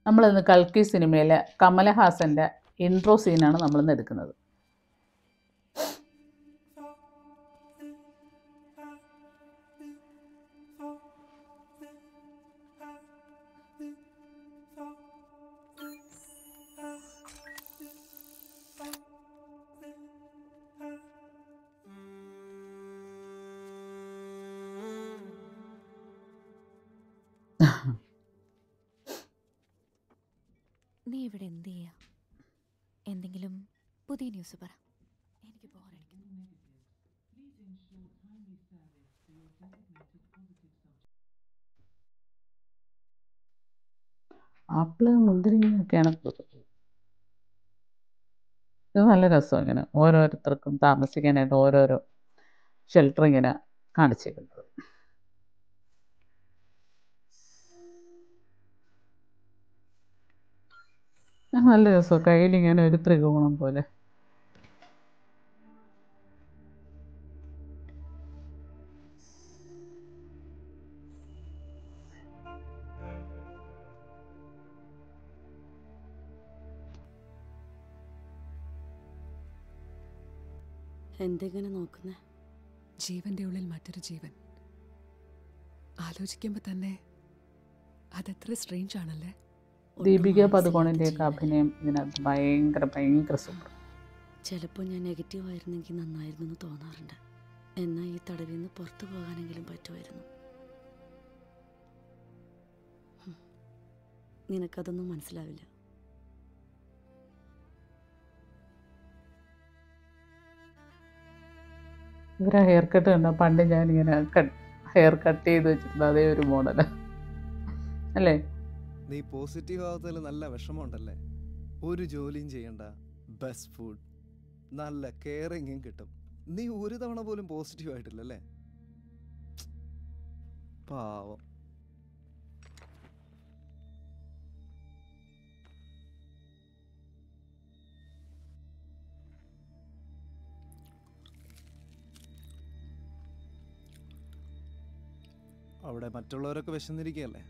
നമ്മളിന്ന് കൽക്കി സിനിമയിലെ കമലഹാസൻ്റെ ഇൻട്രോ സീനാണ് നമ്മളിന്ന് എടുക്കുന്നത് നീ ഇവിടെ എന്ത് ചെയ്യാ എന്തെങ്കിലും പുതിയ ന്യൂസ് പറ എനിക്ക് ബോറടിക്കുന്നു ആപ്പിള് മുന്തിരിങ്ങയൊക്കെയാണ് കൊടുക്കുന്നത് ഇത് നല്ല രസം ഇങ്ങനെ ഓരോരുത്തർക്കും താമസിക്കാനായിട്ട് ഓരോരോ ഷെൽട്ടർ ഇങ്ങനെ കാണിച്ചേക്കുന്നത് ഇത് നല്ല രസം കയ്യിലിങ്ങനെ ഒരു ത്രികോണം പോലെ എന്തെങ്ങനെ നോക്കുന്നേ ജീവന്റെ ഉള്ളിൽ മറ്റൊരു ജീവൻ ആലോചിക്കുമ്പോൾ തന്നെ അതെത്ര സ്ട്രേഞ്ച് ആണല്ലേ ദീപിക പതുകോണിൻ്റെയൊക്കെ അഭിനയം ഇതിനകത്ത് ഭയങ്കര ഭയങ്കര സൂപ്പർ ചിലപ്പോൾ ഞാൻ നെഗറ്റീവ് ആയിരുന്നെങ്കിൽ നന്നായിരുന്നു എന്ന് തോന്നാറുണ്ട് എന്നാൽ ഈ തടവിൽ നിന്ന് പുറത്തു പോകാനെങ്കിലും പറ്റുമായിരുന്നു ഹും. നിനക്കതൊന്നും മനസ്സിലാവില്ല ഇവരെ ഹെയർ കട്ട് കണ്ടോ പണ്ട് ഞാനിങ്ങനെ കട്ട് ഹെയർ കട്ട് ചെയ്ത് വെച്ചിരുന്ന അതേ ഒരു മോഡല് അല്ലേ നീ പോസിറ്റീവ് ആവാത്തതിൽ നല്ല വിഷമമുണ്ടല്ലേ ഒരു ജോലിയും ചെയ്യണ്ട ബെസ്റ്റ് ഫുഡ് നല്ല കെയറിങ്ങും കിട്ടും നീ ഒരു തവണ പോലും പോസിറ്റീവ് ആയിട്ടില്ലല്ലേ പാവം അവിടെ മറ്റുള്ളവരൊക്കെ വിശന്നിരിക്കുകയല്ലേ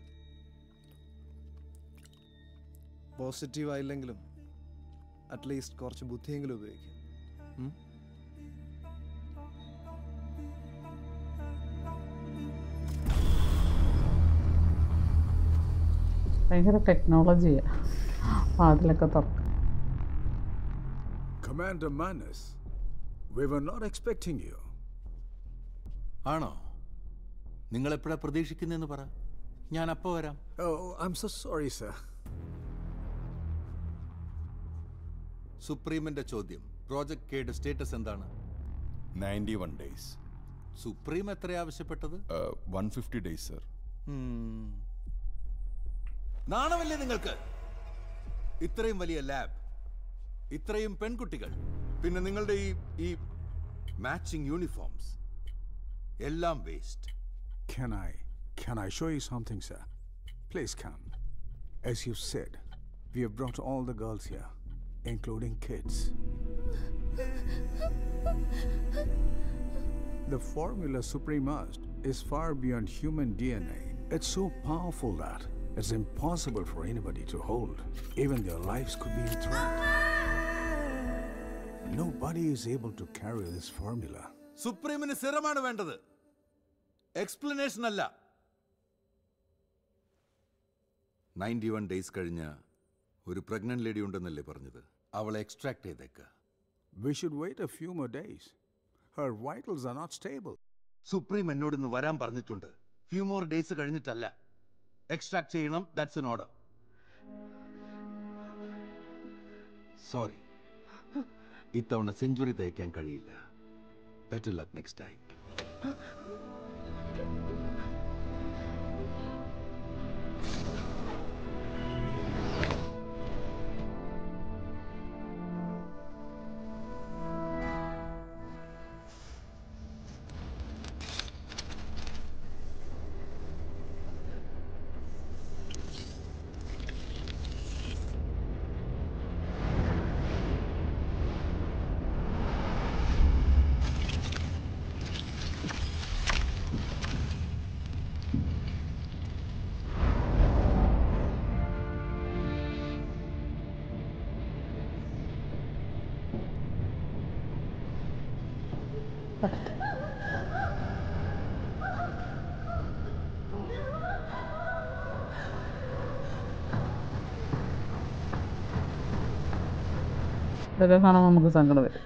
പോസിറ്റീവ് ആയില്ലെങ്കിലും അറ്റ്ലീസ്റ്റ് കുറച്ച് ബുദ്ധിയെങ്കിലും ഉപയോഗിക്കും ഉം? ഭയങ്കര ടെക്നോളജിയാണ് വാതിലൊക്കെ തുറക്കും Commander Manus, we were not expecting you. ആണോ നിങ്ങൾ എപ്പോഴാ പ്രതീക്ഷിക്കുന്നതെന്ന് പറ ഞാൻ അപ്പോൾ വരാം Oh, I'm so sorry, sir. സുപ്രീമിന്റെ ചോദ്യം പ്രോജക്ട് കെയുടെ സ്റ്റേറ്റസ് എന്താണ് 91 days. സുപ്രീം എത്ര ആവശ്യപ്പെട്ടത് Uh, 150 days, sir. ഉം. നാണമല്ലേ നിങ്ങൾക്ക് ഇത്രയും വലിയ ലാബ് ഇത്രയും പെൺകുട്ടികൾ പിന്നെ നിങ്ങളുടെ ഈ ഈ മാച്ചിങ് യൂണിഫോംസ് എല്ലാം waste Can I, can I show you something, sir? Please come. As you said, we have brought all the girls here, including kids. The formula Supremast is far beyond human DNA. It's so powerful that it's impossible for anybody to hold. Even their lives could be in threat. Nobody is able to carry this formula. സുപ്രീമിന് സ്ഥിരമാണ് വേണ്ടത് explanation അല്ല ninety one days കഴിഞ്ഞ ഒരു pregnant lady ഉണ്ടെന്നല്ലേ പറഞ്ഞത് അവളെ extract ചെയ്തേക്ക് We should wait a few more days. Her vitals are not stable. Supreme എന്നോട് ഇന്ന് വരാൻ പറഞ്ഞിട്ടുണ്ട് ഫ്യൂ മോർ ഡേയ്സ് കഴിഞ്ഞിട്ടല്ല എക്സ്ട്രാക്ട് ചെയ്യണം ദാറ്റ്സ് എൻ ഓർഡർ സോറി ഇത്തവണ സെഞ്ചുറി തയ്ക്കാൻ കഴിയില്ല ബെറ്റർ ലക്ക് നെക്സ്റ്റ് ടൈം ഇതൊക്കെ കാണുമ്പോൾ നമുക്ക് സങ്കടം വരും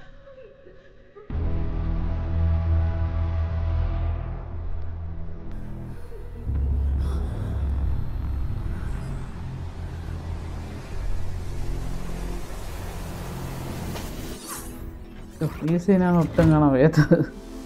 ഉഫ്, ഈ സീനാണ് ഒട്ടും കാണാൻ വയ്യാത്തത്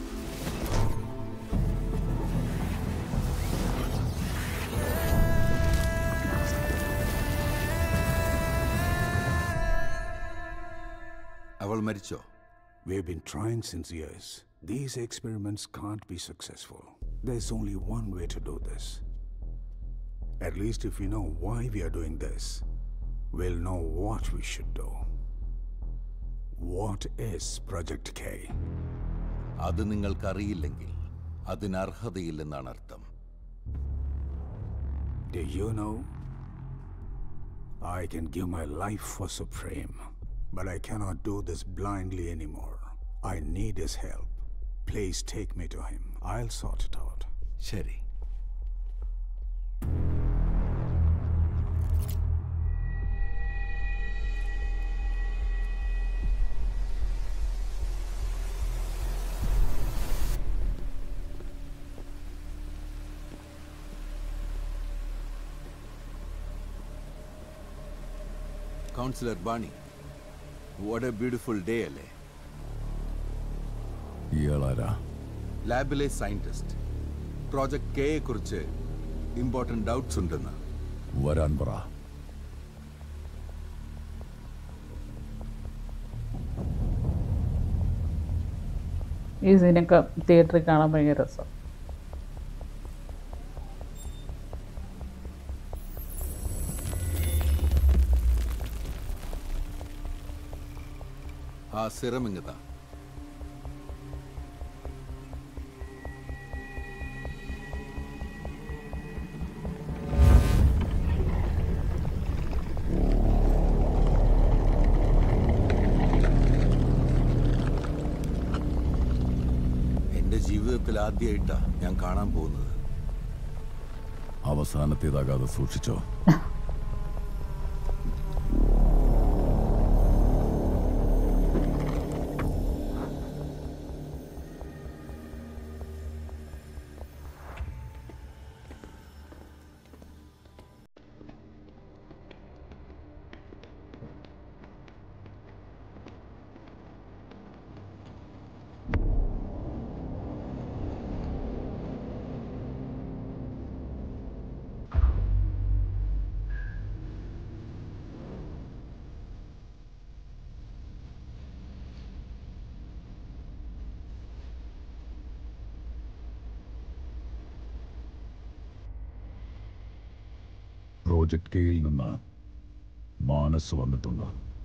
അവൾ മരിച്ചോ We've been trying since years. These experiments can't be successful. There's only one way to do this. At least if we know why we are doing this, we'll know what we should do. What is Project K? അത് നിങ്ങൾക്കറിയില്ലെങ്കിൽ അതിന് അർഹതയില്ലെന്നാണ് അർത്ഥം Do you know? I can give my life for Supreme, but I cannot do this blindly anymore. I need his help. Please take me to him. I'll sort it out. ശരി councillor ബാണി what a beautiful day അല്ലേ ഇയാളാരാ ലാബിലെ scientist project കെയെ കുറിച്ച് important doubts ഉണ്ടെന്ന് വരാൻ പറ ഈ സീനൊക്കെ തിയേറ്ററിൽ കാണാൻ ഭയങ്കര രസം ആ സിറം ഇങ്ങതാ എന്റെ ജീവിതത്തിൽ ആദ്യമായിട്ടാ ഞാൻ കാണാൻ പോകുന്നത് അവസാനത്തേതാകാതെ സൂക്ഷിച്ചോ പ്രോജക്റ്റ് കെയിൽ നിന്ന് മാനസ് വന്നിട്ടുണ്ട്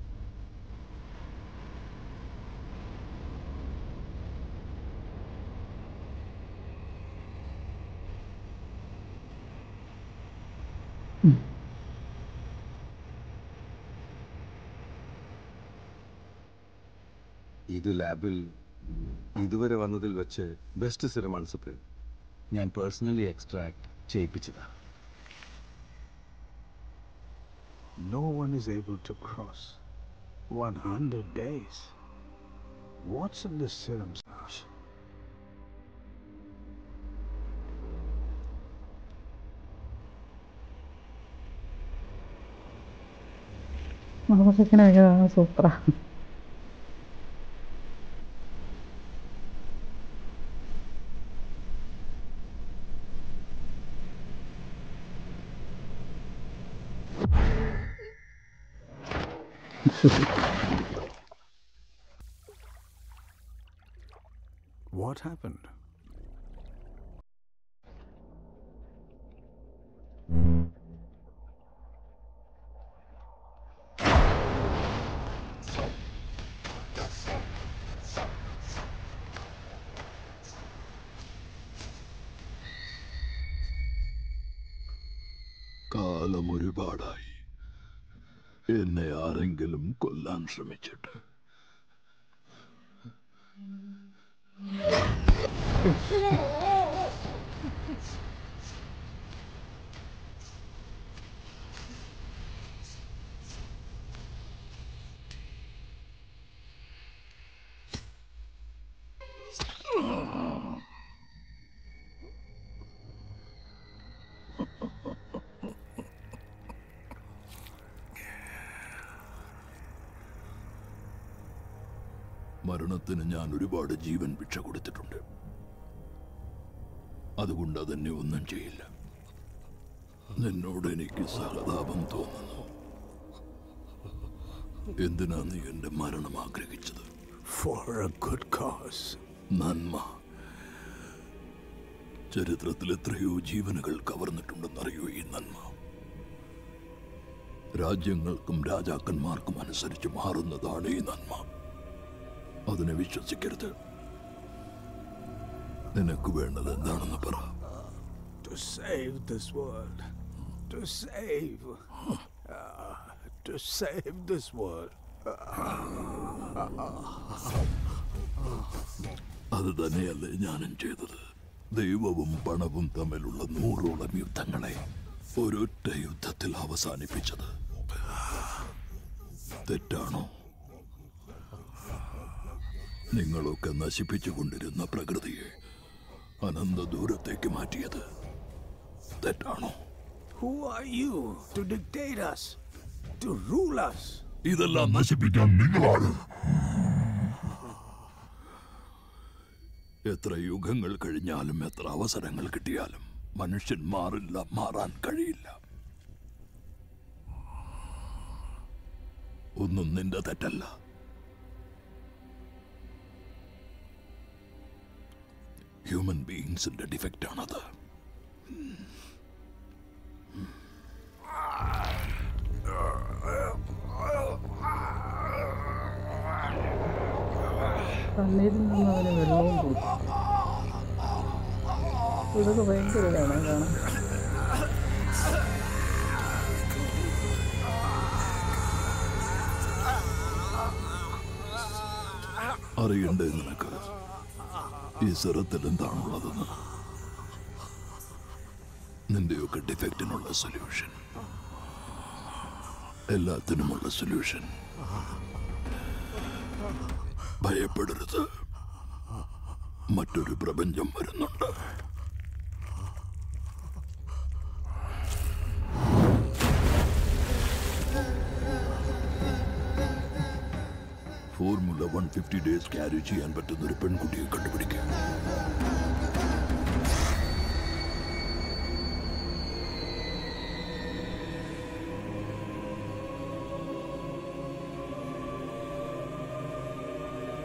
ഇത് ലാബിൽ ഇതുവരെ വന്നതിൽ വെച്ച് ബെസ്റ്റ് സിറമാണ് സുപ്രീം ഞാൻ പേഴ്സണലി എക്സ്ട്രാക്ട് ചെയ്യിപ്പിച്ചതാണ് No one is able to cross 100 days. What's in this serum, Sash? നമുക്കൊക്കെ ഭയങ്കര സൂപ്പറാണ് What happened? കാലം ഒരുപാടായി എന്നെ ആരെങ്കിലും കൊല്ലാൻ ശ്രമിച്ചിട്ട് മരണത്തിന് ഞാൻ ഒരുപാട് ജീവൻ ഭിക്ഷ കൊടുത്തിട്ടുണ്ട് അതുകൊണ്ട് അതെന്നെ ഒന്നും ചെയ്യില്ല നിന്നോട് എനിക്ക് സഹതാപം തോന്നുന്നു എന്തിനാ നീ എന്റെ മരണം ആഗ്രഹിച്ചത് For a good cause. നന്മ ചരിത്രത്തിൽ എത്രയോ ജീവനുകൾ കവർന്നിട്ടുണ്ടെന്നറിയോ ഈ നന്മ രാജ്യങ്ങൾക്കും രാജാക്കന്മാർക്കും അനുസരിച്ച് മാറുന്നതാണ് ഈ നന്മ അതിനെ വിശ്വസിക്കരുത് നിനക്ക് വേണ്ടത് എന്താണെന്ന് പറ To save this world. To save. uh, to save this world. അത് തന്നെയല്ലേ ഞാനും ചെയ്തത് ദൈവവും പണവും തമ്മിലുള്ള നൂറോളം യുദ്ധങ്ങളെ ഒരൊറ്റ യുദ്ധത്തിൽ അവസാനിപ്പിച്ചത് തെറ്റാണോ നിങ്ങളൊക്കെ നശിപ്പിച്ചുകൊണ്ടിരുന്ന പ്രകൃതിയെ അനന്ത ദൂരത്തേക്ക് മാറ്റിയത് തെറ്റാണോ Who are you to dictate us? To rule us? ഇതെല്ലാം നശിപ്പിക്കാൻ നിങ്ങളാണ് എത്ര യുഗങ്ങൾ കഴിഞ്ഞാലും എത്ര അവസരങ്ങൾ കിട്ടിയാലും മനുഷ്യൻ മാറില്ല മാറാൻ കഴിയില്ല ഒന്നും നിന്റെ തെറ്റല്ല ഹ്യൂമൻ ബീയിങ്സിന്റെ ഡിഫക്റ്റ് ആണത് കണ്ണീരിൽ നിന്ന് അവന് വെള്ളവും കൂടി ഇതൊക്കെ ഭയങ്കര ഇതാണ് കാണാൻ അറിയണ്ടേ നിനക്ക് ഈ സിറത്തിൽ എന്താണുള്ളതെന്ന് നിന്റെയൊക്കെ ഡിഫക്റ്റിനുള്ള സൊല്യൂഷൻ എല്ലാത്തിനുമുള്ള സൊല്യൂഷൻ ഭയപ്പെടരുത് മറ്റൊരു പ്രപഞ്ചം വരുന്നുണ്ട് formula one fifty days carry ചെയ്യാൻ പറ്റുന്ന ഒരു പെൺകുട്ടിയെ കണ്ടുപിടിക്കുക